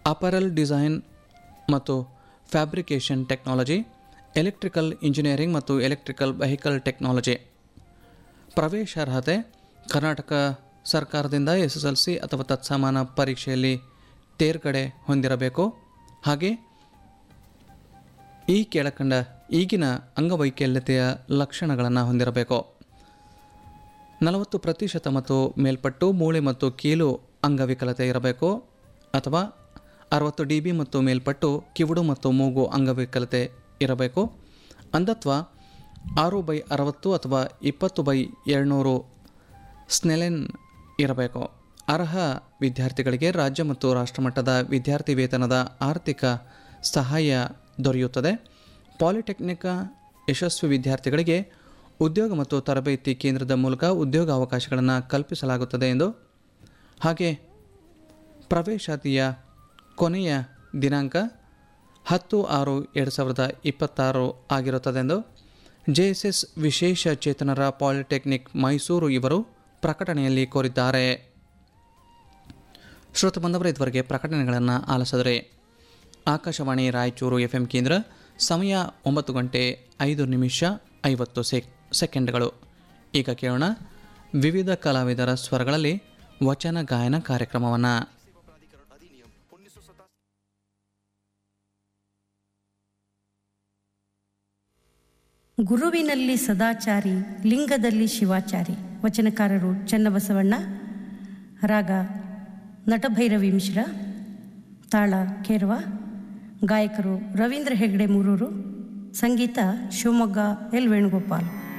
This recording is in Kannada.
ಅಪರಲ್ ಡಿಸೈನ್ ಮತ್ತು ಫ್ಯಾಬ್ರಿಕೇಷನ್ ಟೆಕ್ನಾಲಜಿ ಎಲೆಕ್ಟ್ರಿಕಲ್ ಇಂಜಿನಿಯರಿಂಗ್ ಮತ್ತು ಎಲೆಕ್ಟ್ರಿಕಲ್ ವೆಹಿಕಲ್ ಟೆಕ್ನಾಲಜಿ ಪ್ರವೇಶಾರ್ಹತೆ ಕರ್ನಾಟಕ ಸರ್ಕಾರದಿಂದ ಎಸ್ ಎಸ್ ಎಲ್ ಸಿ ಅಥವಾ ತತ್ಸಮಾನ ಪರೀಕ್ಷೆಯಲ್ಲಿ ತೇರ್ಗಡೆ ಹೊಂದಿರಬೇಕು ಹಾಗೆ ಈ ಕೆಳಕಂಡ ಈಗಿನ ಅಂಗವೈಕಲ್ಯತೆಯ ಲಕ್ಷಣಗಳನ್ನು ಹೊಂದಿರಬೇಕು ನಲವತ್ತು ಪ್ರತಿಶತ ಮತ್ತು ಮೇಲ್ಪಟ್ಟು ಮೂಳೆ ಮತ್ತು ಕೀಲು ಅಂಗವಿಕಲತೆ ಇರಬೇಕು ಅಥವಾ ಅರವತ್ತು ಡಿ ಬಿ ಮತ್ತು ಮೇಲ್ಪಟ್ಟು ಕಿವುಡು ಮತ್ತು ಮೂಗು ಅಂಗವಿಕಲತೆ ಇರಬೇಕು ಅಂಧತ್ವ ಆರು ಬೈ ಅರವತ್ತು ಅಥವಾ ಇಪ್ಪತ್ತು ಬೈ ಏಳ್ನೂರು ಸ್ನೆಲೆನ್ ಇರಬೇಕು ಅರ್ಹ ವಿದ್ಯಾರ್ಥಿಗಳಿಗೆ ರಾಜ್ಯ ಮತ್ತು ರಾಷ್ಟ್ರಮಟ್ಟದ ವಿದ್ಯಾರ್ಥಿ ವೇತನದ ಆರ್ಥಿಕ ಸಹಾಯ ದೊರೆಯುತ್ತದೆ ಪಾಲಿಟೆಕ್ನಿಕ್ ಯಶಸ್ವಿ ವಿದ್ಯಾರ್ಥಿಗಳಿಗೆ ಉದ್ಯೋಗ ಮತ್ತು ತರಬೇತಿ ಕೇಂದ್ರದ ಮೂಲಕ ಉದ್ಯೋಗ ಅವಕಾಶಗಳನ್ನು ಕಲ್ಪಿಸಲಾಗುತ್ತದೆ ಎಂದು ಹಾಗೆ ಪ್ರವೇಶಾತಿಯ ಕೊನೆಯ ದಿನಾಂಕ ಹತ್ತು ಆರು ಎರಡು ಸಾವಿರದ ಇಪ್ಪತ್ತಾರು ಆಗಿರುತ್ತದೆಂದು ಜೆ ಎಸ್ ಎಸ್ ವಿಶೇಷ ಚೇತನರ ಪಾಲಿಟೆಕ್ನಿಕ್ ಮೈಸೂರು ಇವರು ಪ್ರಕಟಣೆಯಲ್ಲಿ ಕೋರಿದ್ದಾರೆ ಶ್ರೋತ ಬಂದವರ ಇದುವರೆಗೆ ಪ್ರಕಟಣೆಗಳನ್ನು ಆಲಿಸಿದರೆ ಆಕಾಶವಾಣಿ ರಾಯಚೂರು ಎಫ್ ಎಂ ಕೇಂದ್ರ ಸಮಯ ಒಂಬತ್ತು ಗಂಟೆ ಐದು ನಿಮಿಷ ಐವತ್ತು ಸೆಕ್ ಸೆಕೆಂಡ್ಗಳು ಈಗ ಕೇಳೋಣ ವಿವಿಧ ಕಲಾವಿದರ ಸ್ವರಗಳಲ್ಲಿ ವಚನ ಗಾಯನ ಕಾರ್ಯಕ್ರಮವನ್ನು ಗುರುವಿನಲ್ಲಿ ಸದಾಚಾರಿ ಲಿಂಗದಲ್ಲಿ ಶಿವಾಚಾರಿ ವಚನಕಾರರು ಚನ್ನಬಸವಣ್ಣ ರಾಗ ನಟಭೈರವಿ ಮಿಶ್ರ ತಾಳ ಕೇರವ ಗಾಯಕರು ರವೀಂದ್ರ ಹೆಗ್ಡೆ ಮೂರೂರು ಸಂಗೀತ ಶಿವಮೊಗ್ಗ ಎಲ್ ವೇಣುಗೋಪಾಲ್